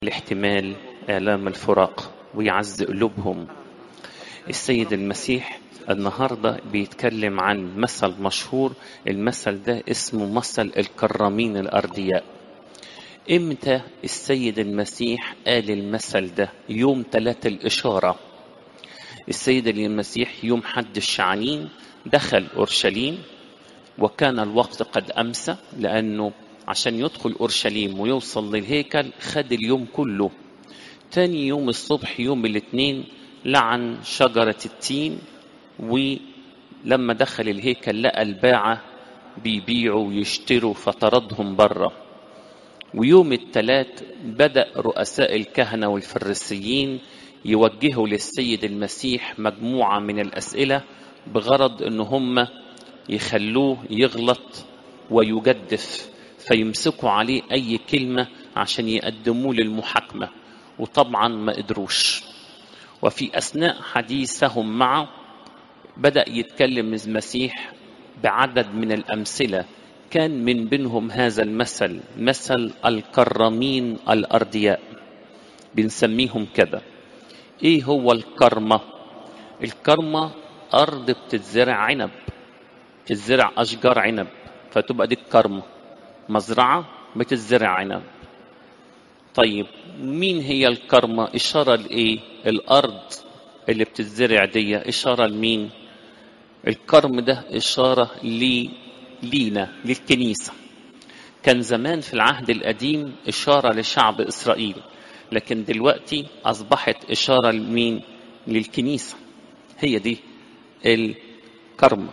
لاحتمال آلام الفراق ويعز قلوبهم السيد المسيح النهاردة بيتكلم عن مثل مشهور المثل ده اسمه مثل الكرامين الأرضياء امتى السيد المسيح قال المثل ده يوم ثلاثة الإشارة السيد المسيح يوم حد الشعانين دخل أورشليم وكان الوقت قد أمسى لأنه عشان يدخل أورشليم ويوصل للهيكل خد اليوم كله تاني يوم الصبح يوم الاثنين لعن شجرة التين ولما دخل الهيكل لقى الباعة بيبيعوا ويشتروا فطردهم بره ويوم الثلاث بدأ رؤساء الكهنة والفريسيين يوجهوا للسيد المسيح مجموعة من الأسئلة بغرض أن هم يخلوه يغلط ويجدف فيمسكوا عليه أي كلمة عشان يقدموه للمحاكمة وطبعا ما قدروش وفي أثناء حديثهم معه بدأ يتكلم المسيح بعدد من الأمثلة كان من بينهم هذا المثل مثل الكرمين الأرضياء بنسميهم كده إيه هو الكرمة الكرمة أرض بتتزرع عنب تتزرع أشجار عنب فتبقى دي الكرمة مزرعة بتتزرع عنب طيب مين هي الكرمة إشارة لإيه الأرض اللي بتتزرع دي إشارة لمين الكرم ده إشارة لي لينا للكنيسة كان زمان في العهد القديم إشارة لشعب إسرائيل لكن دلوقتي أصبحت إشارة لمين للكنيسة هي دي الكرم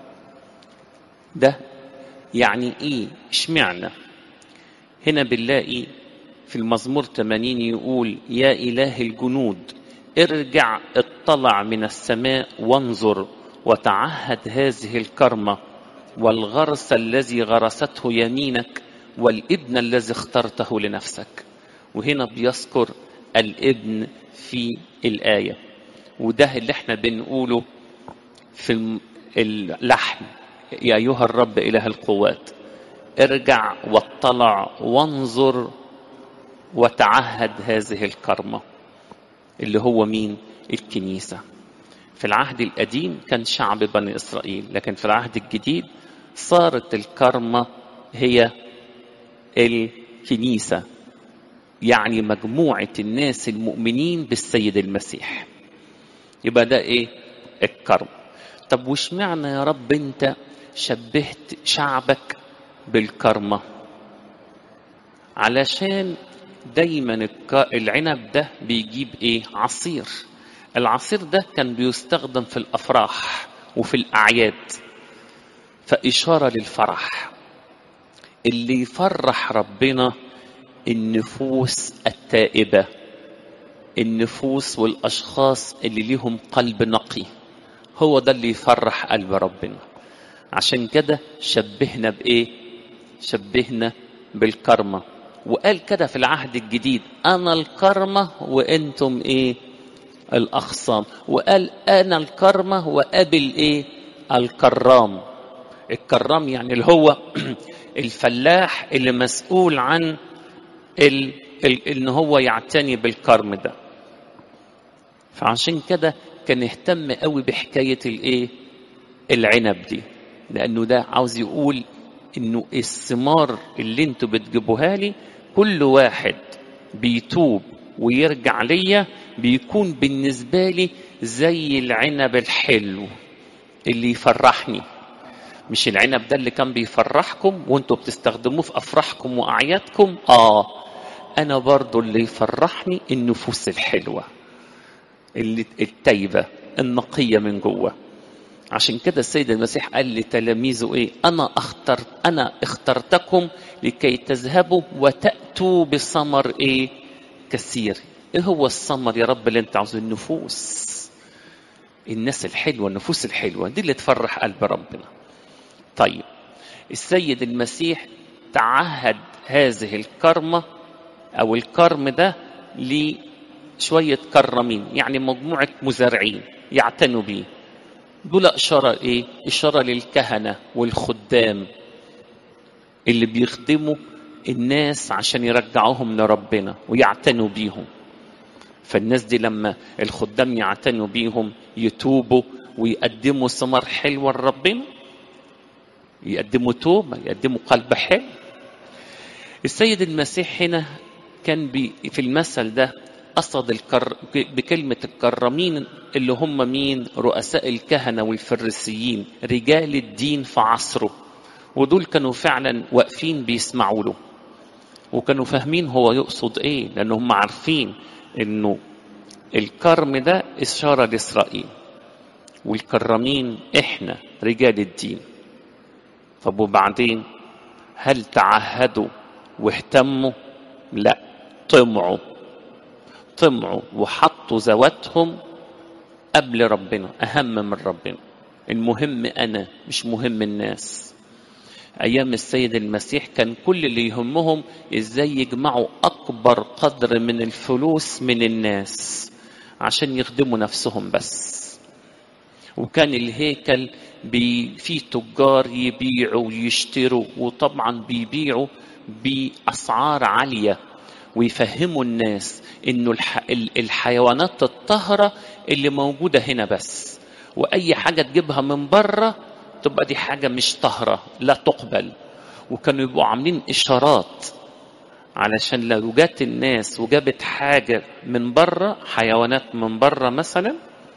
ده يعني إيه اشمعنى هنا بنلاقي في المزمور 80 يقول يا إله الجنود ارجع اطلع من السماء وانظر وتعهد هذه الكرمة والغرس الذي غرسته يمينك والابن الذي اخترته لنفسك وهنا بيذكر الابن في الآية وده اللي احنا بنقوله في اللحن يا أيها الرب إله القوات ارجع واطلع وانظر وتعهد هذه الكرمة اللي هو مين الكنيسة في العهد القديم كان شعب بني إسرائيل لكن في العهد الجديد صارت الكرمة هي الكنيسة يعني مجموعة الناس المؤمنين بالسيد المسيح يبقى ده ايه الكرم طب وش معنى يا رب انت شبهت شعبك بالكرمة علشان دايما العنب ده بيجيب ايه عصير العصير ده كان بيستخدم في الافراح وفي الاعياد فاشاره للفرح اللي يفرح ربنا النفوس التائبه النفوس والاشخاص اللي ليهم قلب نقي هو ده اللي يفرح قلب ربنا عشان كده شبهنا بايه شبهنا بالكرمه وقال كده في العهد الجديد انا الكرمه وانتم ايه الاخصام وقال انا الكرمه وابل ايه الكرام الكرام يعني اللي هو الفلاح اللي مسؤول عن ال... ال... ان هو يعتني بالكرم ده فعشان كده كان اهتم قوي بحكايه الايه العنب دي لانه ده عاوز يقول انه الثمار اللي انتوا بتجيبوها لي كل واحد بيتوب ويرجع ليا بيكون بالنسبة لي زي العنب الحلو اللي يفرحني مش العنب ده اللي كان بيفرحكم وانتوا بتستخدموه في أفراحكم وأعيادكم آه أنا برضو اللي يفرحني النفوس الحلوة اللي التايبة النقية من جوه عشان كده السيد المسيح قال لتلاميذه ايه انا اخترت انا اخترتكم لكي تذهبوا وتاتوا بثمر ايه كثير ايه هو الثمر يا رب اللي انت عاوزه النفوس الناس الحلوه النفوس الحلوه دي اللي تفرح قلب ربنا طيب السيد المسيح تعهد هذه الكرمه او الكرم ده لشويه كرمين يعني مجموعه مزارعين يعتنوا بيه دول اشاره ايه اشاره للكهنه والخدام اللي بيخدموا الناس عشان يرجعوهم لربنا ويعتنوا بيهم فالناس دي لما الخدام يعتنوا بيهم يتوبوا ويقدموا ثمار حلوة لربنا يقدموا توبة يقدموا قلب حلو السيد المسيح هنا كان بي في المثل ده قصد الكر... بكلمة الكرامين اللي هم مين رؤساء الكهنة والفريسيين رجال الدين في عصره ودول كانوا فعلا واقفين بيسمعوا له وكانوا فاهمين هو يقصد ايه لان هم عارفين انه الكرم ده اشاره لاسرائيل والكرامين احنا رجال الدين طب وبعدين هل تعهدوا واهتموا لا طمعوا طمعوا وحطوا ذواتهم قبل ربنا اهم من ربنا المهم انا مش مهم الناس ايام السيد المسيح كان كل اللي يهمهم ازاي يجمعوا اكبر قدر من الفلوس من الناس عشان يخدموا نفسهم بس وكان الهيكل بي فيه تجار يبيعوا ويشتروا وطبعا بيبيعوا باسعار عاليه ويفهموا الناس انه الح... الحيوانات الطاهره اللي موجوده هنا بس واي حاجه تجيبها من بره تبقى دي حاجه مش طاهره لا تقبل وكانوا يبقوا عاملين اشارات علشان لو جت الناس وجابت حاجه من بره حيوانات من بره مثلا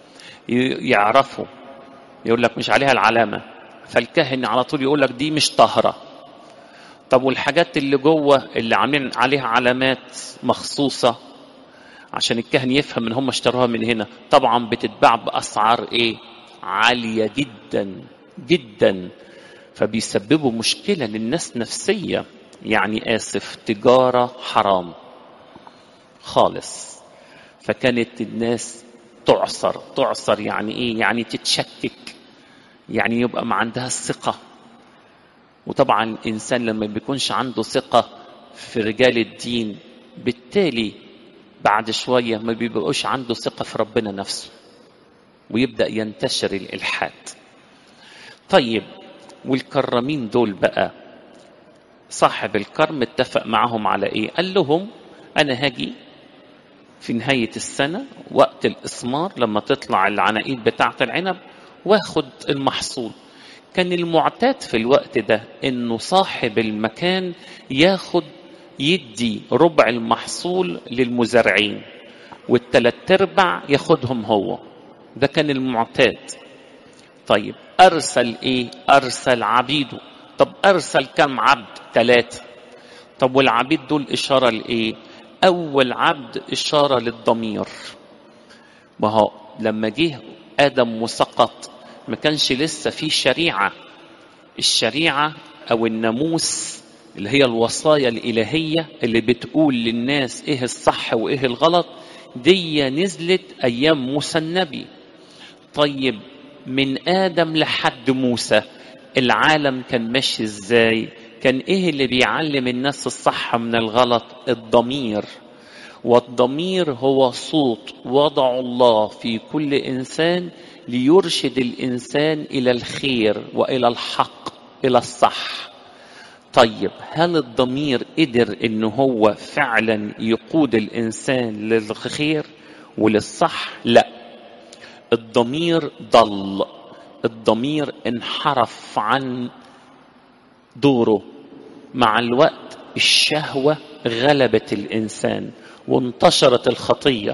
يعرفوا يقول لك مش عليها العلامه فالكاهن على طول يقول لك دي مش طاهره طب والحاجات اللي جوه اللي عاملين عليها علامات مخصوصه عشان الكاهن يفهم ان هم اشتروها من هنا طبعا بتتباع باسعار ايه عاليه جدا جدا فبيسببوا مشكله للناس نفسيه يعني اسف تجاره حرام خالص فكانت الناس تعصر تعصر يعني ايه يعني تتشكك يعني يبقى ما عندها الثقه وطبعا الانسان لما بيكونش عنده ثقه في رجال الدين بالتالي بعد شويه ما بيبقوش عنده ثقه في ربنا نفسه ويبدا ينتشر الالحاد طيب والكرمين دول بقى صاحب الكرم اتفق معهم على ايه قال لهم انا هاجي في نهاية السنة وقت الإثمار لما تطلع العناقيد بتاعة العنب واخد المحصول كان المعتاد في الوقت ده انه صاحب المكان ياخد يدي ربع المحصول للمزارعين والتلات ارباع ياخدهم هو ده كان المعتاد طيب ارسل ايه ارسل عبيده طب ارسل كم عبد ثلاثة طب والعبيد دول اشارة لايه اول عبد اشارة للضمير ما هو لما جه ادم وسقط ما كانش لسه في شريعة الشريعة او الناموس اللي هي الوصايا الإلهية اللي بتقول للناس إيه الصح وإيه الغلط دي نزلت أيام موسى النبي طيب من آدم لحد موسى العالم كان ماشي إزاي كان إيه اللي بيعلم الناس الصح من الغلط الضمير والضمير هو صوت وضع الله في كل إنسان ليرشد الإنسان إلى الخير وإلى الحق إلى الصح طيب هل الضمير قدر ان هو فعلا يقود الانسان للخير وللصح لا الضمير ضل الضمير انحرف عن دوره مع الوقت الشهوه غلبت الانسان وانتشرت الخطيه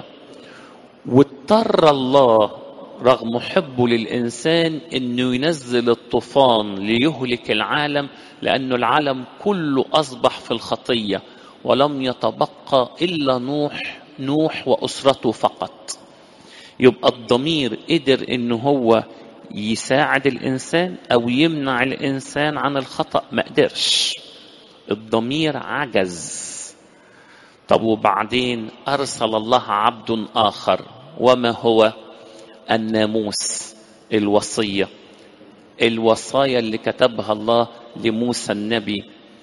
واضطر الله رغم حبه للإنسان أنه ينزل الطوفان ليهلك العالم لأنه العالم كله أصبح في الخطية ولم يتبقى إلا نوح نوح وأسرته فقط يبقى الضمير قدر أنه هو يساعد الإنسان أو يمنع الإنسان عن الخطأ ما قدرش الضمير عجز طب وبعدين أرسل الله عبد آخر وما هو الناموس الوصيه الوصايا اللي كتبها الله لموسى النبي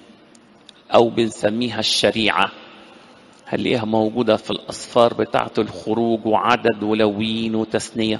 او بنسميها الشريعه هنلاقيها موجوده في الاسفار بتاعه الخروج وعدد ولوين وتثنيه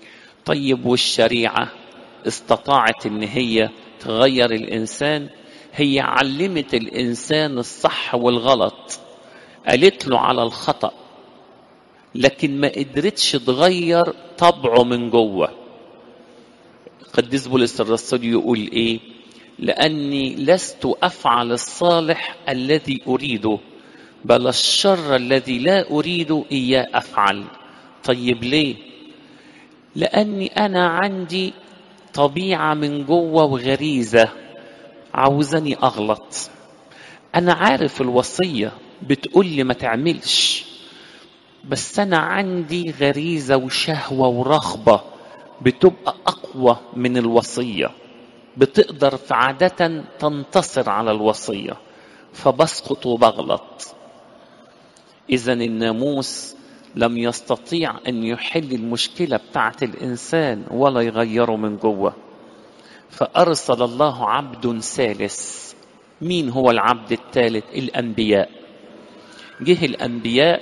طيب والشريعه استطاعت ان هي تغير الانسان هي علمت الإنسان الصح والغلط قالت له على الخطأ لكن ما قدرتش تغير طبعه من جوه قديس بولس الرسول يقول ايه لاني لست افعل الصالح الذي اريده بل الشر الذي لا اريد اياه افعل طيب ليه لاني انا عندي طبيعه من جوه وغريزه عاوزاني اغلط انا عارف الوصيه بتقول لي ما تعملش بس انا عندي غريزه وشهوه ورغبه بتبقى اقوى من الوصيه بتقدر عاده تنتصر على الوصيه فبسقط وبغلط اذا الناموس لم يستطيع ان يحل المشكله بتاعت الانسان ولا يغيره من جوه فارسل الله عبد ثالث مين هو العبد الثالث الانبياء جه الانبياء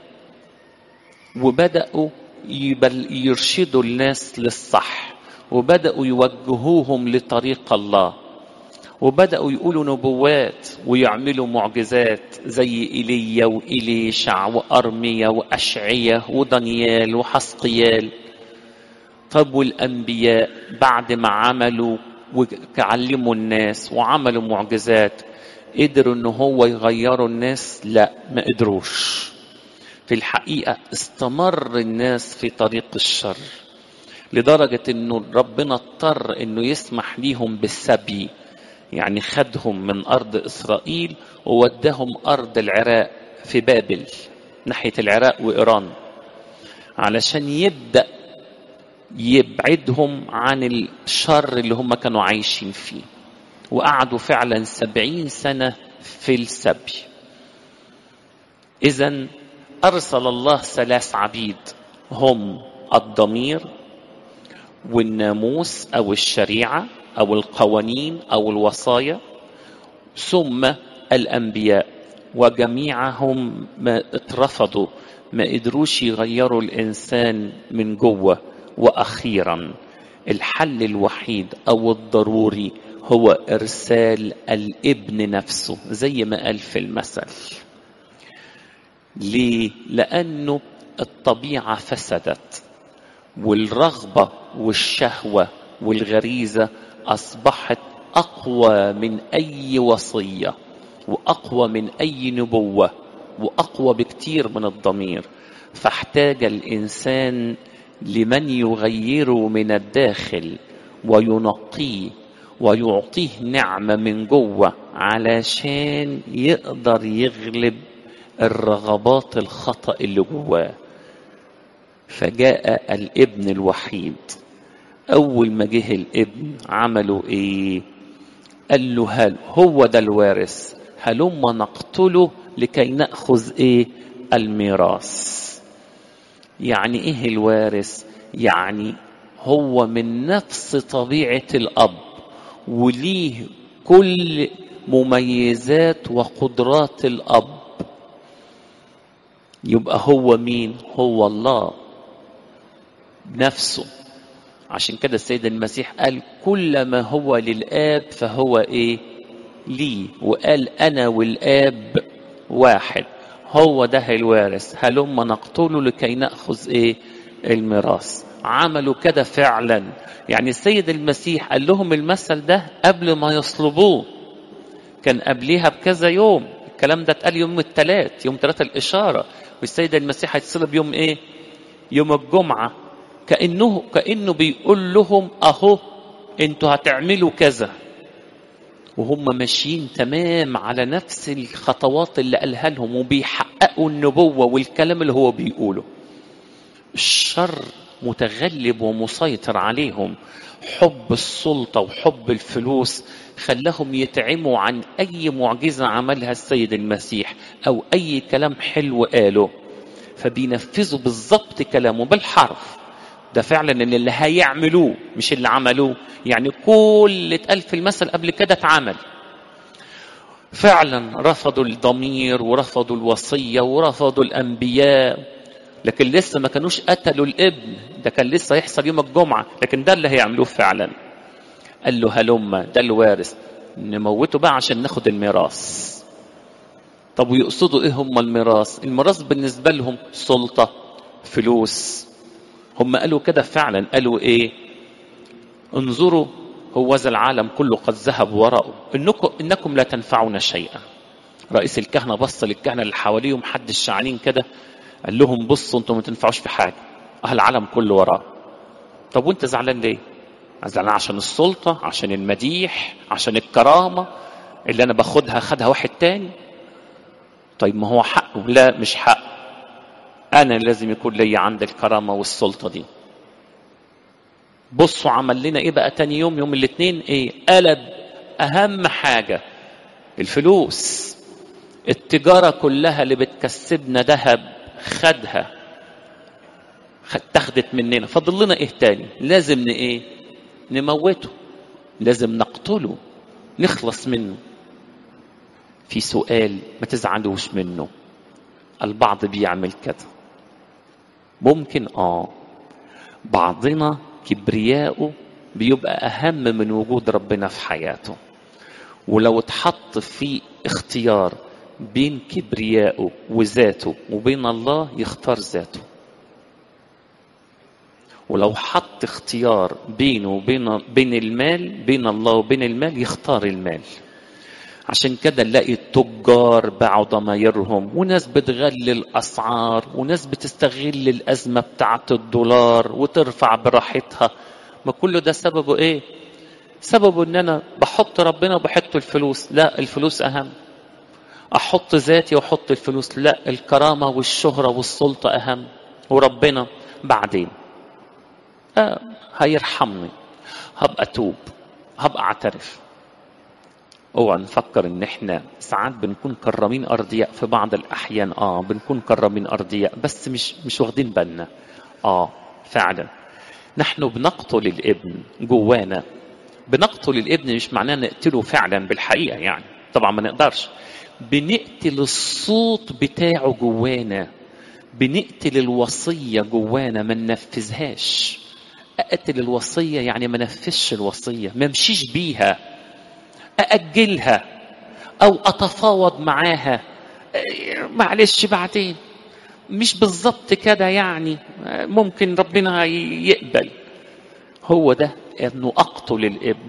وبداوا يرشدوا الناس للصح وبداوا يوجهوهم لطريق الله وبداوا يقولوا نبوات ويعملوا معجزات زي ايليا وإليشع وارميا واشعيا ودانيال وحسقيال طب والانبياء بعد ما عملوا وعلموا الناس وعملوا معجزات قدروا ان هو يغيروا الناس لا ما قدروش في الحقيقه استمر الناس في طريق الشر لدرجه انه ربنا اضطر انه يسمح ليهم بالسبي يعني خدهم من ارض اسرائيل ووداهم ارض العراق في بابل ناحيه العراق وايران علشان يبدا يبعدهم عن الشر اللي هم كانوا عايشين فيه وقعدوا فعلا سبعين سنة في السبي إذا أرسل الله ثلاث عبيد هم الضمير والناموس أو الشريعة أو القوانين أو الوصايا ثم الأنبياء وجميعهم ما اترفضوا ما قدروش يغيروا الإنسان من جوه وأخيرا الحل الوحيد أو الضروري هو ارسال الابن نفسه زي ما قال في المثل ليه لانه الطبيعه فسدت والرغبه والشهوه والغريزه اصبحت اقوى من اي وصيه واقوى من اي نبوه واقوى بكتير من الضمير فاحتاج الانسان لمن يغيره من الداخل وينقيه ويعطيه نعمة من جوه علشان يقدر يغلب الرغبات الخطأ اللي جواه فجاء الابن الوحيد أول ما جه الابن عملوا إيه؟ قال له هل هو ده الوارث هلما نقتله لكي نأخذ إيه؟ الميراث يعني إيه الوارث؟ يعني هو من نفس طبيعة الأب وليه كل مميزات وقدرات الاب يبقى هو مين هو الله نفسه عشان كده السيد المسيح قال كل ما هو للاب فهو ايه لي وقال انا والاب واحد هو ده الوارث هلما نقتله لكي ناخذ ايه الميراث عملوا كده فعلا يعني السيد المسيح قال لهم المثل ده قبل ما يصلبوه كان قبليها بكذا يوم الكلام ده اتقال يوم الثلاث يوم ثلاثة الإشارة والسيد المسيح هيتصلب يوم إيه يوم الجمعة كأنه كأنه بيقول لهم أهو أنتوا هتعملوا كذا وهم ماشيين تمام على نفس الخطوات اللي قالها لهم وبيحققوا النبوة والكلام اللي هو بيقوله الشر متغلب ومسيطر عليهم حب السلطة وحب الفلوس خلاهم يتعموا عن أي معجزة عملها السيد المسيح أو أي كلام حلو قاله فبينفذوا بالظبط كلامه بالحرف ده فعلا اللي هيعملوه مش اللي عملوه يعني كل اللي اتقال في المثل قبل كده اتعمل فعلا رفضوا الضمير ورفضوا الوصية ورفضوا الأنبياء لكن لسه ما كانوش قتلوا الابن ده كان لسه يحصل يوم الجمعة لكن ده اللي هيعملوه فعلا قال له هلم ده الوارث نموته بقى عشان ناخد الميراث طب ويقصدوا ايه هم الميراث الميراث بالنسبه لهم سلطه فلوس هم قالوا كده فعلا قالوا ايه انظروا هو ذا العالم كله قد ذهب وراءه انكم انكم لا تنفعون شيئا رئيس الكهنه بص للكهنه اللي حواليهم حد الشعانين كده قال لهم بصوا انتم ما تنفعوش في حاجه اهل العالم كله وراه طب وانت زعلان ليه زعلان عشان السلطه عشان المديح عشان الكرامه اللي انا باخدها خدها واحد تاني طيب ما هو حقه لا مش حق انا لازم يكون لي عند الكرامه والسلطه دي بصوا عمل لنا ايه بقى تاني يوم يوم الاثنين ايه قلب اهم حاجه الفلوس التجاره كلها اللي بتكسبنا ذهب خدها اتخذت مننا فاضل لنا ايه تاني لازم ن ايه نموته لازم نقتله نخلص منه في سؤال ما تزعلوش منه البعض بيعمل كده ممكن اه بعضنا كبرياءه بيبقى اهم من وجود ربنا في حياته ولو اتحط في اختيار بين كبريائه وذاته وبين الله يختار ذاته ولو حط اختيار بينه وبين بين المال بين الله وبين المال يختار المال عشان كده نلاقي التجار باعوا ضمايرهم وناس بتغلي الاسعار وناس بتستغل الازمه بتاعه الدولار وترفع براحتها ما كل ده سببه ايه سببه ان انا بحط ربنا وبحط الفلوس لا الفلوس اهم احط ذاتي واحط الفلوس لا الكرامه والشهره والسلطه اهم وربنا بعدين آه هيرحمني هبقى توب هبقى اعترف اوعى نفكر ان احنا ساعات بنكون كرامين ارضياء في بعض الاحيان اه بنكون كرامين ارضياء بس مش مش واخدين بالنا اه فعلا نحن بنقتل الابن جوانا بنقتل الابن مش معناه نقتله فعلا بالحقيقه يعني طبعا ما نقدرش بنقتل الصوت بتاعه جوانا بنقتل الوصيه جوانا ما ننفذهاش اقتل الوصيه يعني ما نفذش الوصيه ما امشيش بيها أأجلها أو أتفاوض معاها معلش بعدين مش بالظبط كده يعني ممكن ربنا يقبل هو ده انه اقتل الابن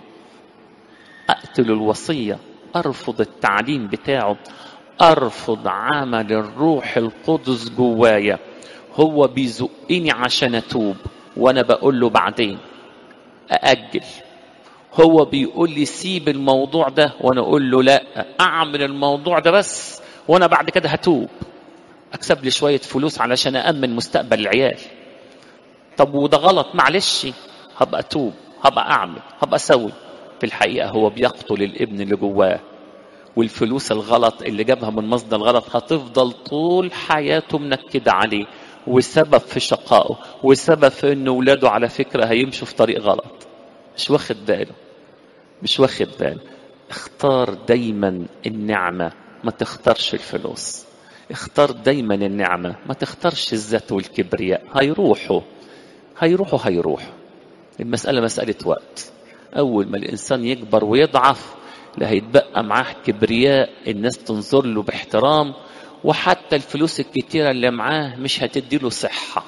اقتل الوصيه ارفض التعليم بتاعه ارفض عمل الروح القدس جوايا هو بيزقني عشان اتوب وانا بقول له بعدين ااجل هو بيقول لي سيب الموضوع ده وانا اقول له لا اعمل الموضوع ده بس وانا بعد كده هتوب اكسب لي شويه فلوس علشان امن مستقبل العيال طب وده غلط معلش هبقى اتوب هبقى اعمل هبقى اسوي في الحقيقه هو بيقتل الابن اللي جواه والفلوس الغلط اللي جابها من مصدر غلط هتفضل طول حياته منكده عليه وسبب في شقائه وسبب في ان ولاده على فكره هيمشوا في طريق غلط مش واخد باله مش واخد باله اختار دايما النعمة ما تختارش الفلوس اختار دايما النعمة ما تختارش الذات والكبرياء هيروحوا هيروحوا هيروحوا المسألة مسألة وقت أول ما الإنسان يكبر ويضعف لا هيتبقى معاه كبرياء الناس تنظر له باحترام وحتى الفلوس الكتيرة اللي معاه مش هتديله صحة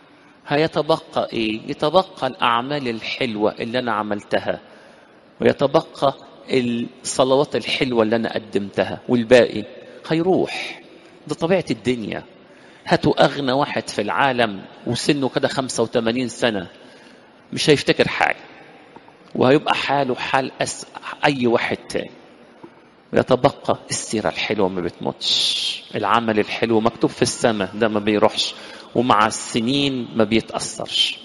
هيتبقى ايه يتبقى الاعمال الحلوه اللي انا عملتها ويتبقى الصلوات الحلوه اللي انا قدمتها والباقي هيروح ده طبيعه الدنيا هاتوا اغنى واحد في العالم وسنه كده 85 سنه مش هيفتكر حاجه وهيبقى حاله حال أس... اي واحد تاني يتبقى السيرة الحلوة ما بتموتش العمل الحلو مكتوب في السماء ده ما بيروحش ومع السنين ما بيتأثرش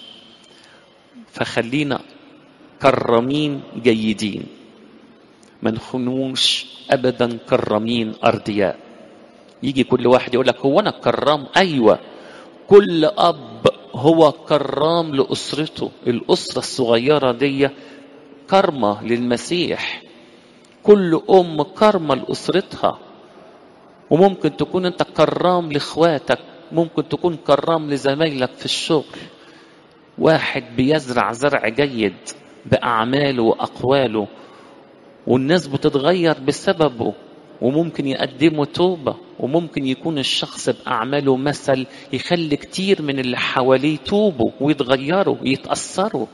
فخلينا كرمين جيدين ما نكونوش ابدا كرمين ارضياء يجي كل واحد يقول لك هو انا كرام ايوه كل اب هو كرام لاسرته الاسره الصغيره دي كرمه للمسيح كل ام كرمه لاسرتها وممكن تكون انت كرام لاخواتك ممكن تكون كرام لزمايلك في الشغل واحد بيزرع زرع جيد باعماله واقواله والناس بتتغير بسببه وممكن يقدموا توبة وممكن يكون الشخص بأعماله مثل يخلي كتير من اللي حواليه يتوبوا ويتغيروا ويتأثروا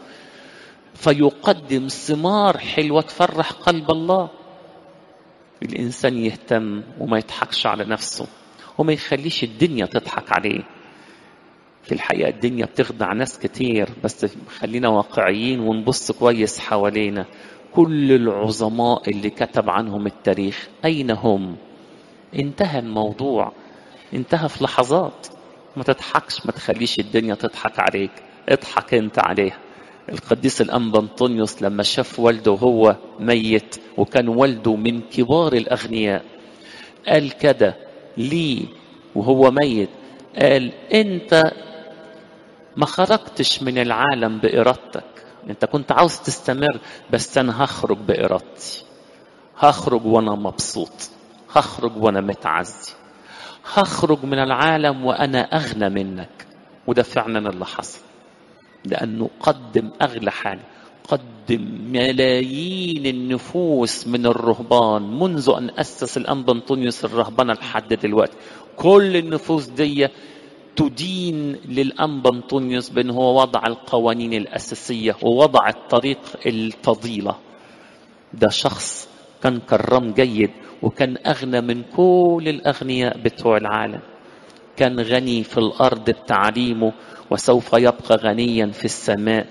فيقدم ثمار حلوة تفرح قلب الله الإنسان يهتم وما يضحكش على نفسه وما يخليش الدنيا تضحك عليه في الحقيقة الدنيا بتخدع ناس كتير بس خلينا واقعيين ونبص كويس حوالينا كل العظماء اللي كتب عنهم التاريخ أين هم؟ انتهى الموضوع انتهى في لحظات ما تضحكش ما تخليش الدنيا تضحك عليك اضحك انت عليها القديس الأنبا أنطونيوس لما شاف والده وهو ميت وكان والده من كبار الأغنياء قال كده ليه وهو ميت قال انت ما خرجتش من العالم بإرادتك انت كنت عاوز تستمر بس انا هخرج بإرادتي هخرج وانا مبسوط هخرج وانا متعزي هخرج من العالم وانا اغنى منك وده فعلا اللي حصل لانه قدم اغلى حاجه قدم ملايين النفوس من الرهبان منذ ان اسس الانبا انطونيوس الرهبنه لحد دلوقتي كل النفوس دي تدين للأنبا أنطونيوس بأن هو وضع القوانين الأساسية ووضع الطريق الفضيلة ده شخص كان كرم جيد وكان أغنى من كل الأغنياء بتوع العالم كان غني في الأرض بتعليمه وسوف يبقى غنيا في السماء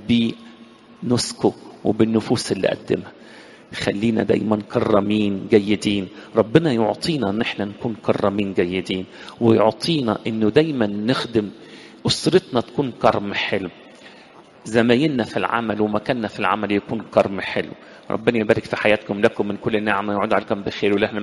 بنسكه وبالنفوس اللي قدمها خلينا دايما كرمين جيدين ربنا يعطينا ان احنا نكون كرمين جيدين ويعطينا انه دايما نخدم اسرتنا تكون كرم حلو زمايلنا في العمل ومكاننا في العمل يكون كرم حلو ربنا يبارك في حياتكم لكم من كل نعمه ويعود عليكم بخير ولهنا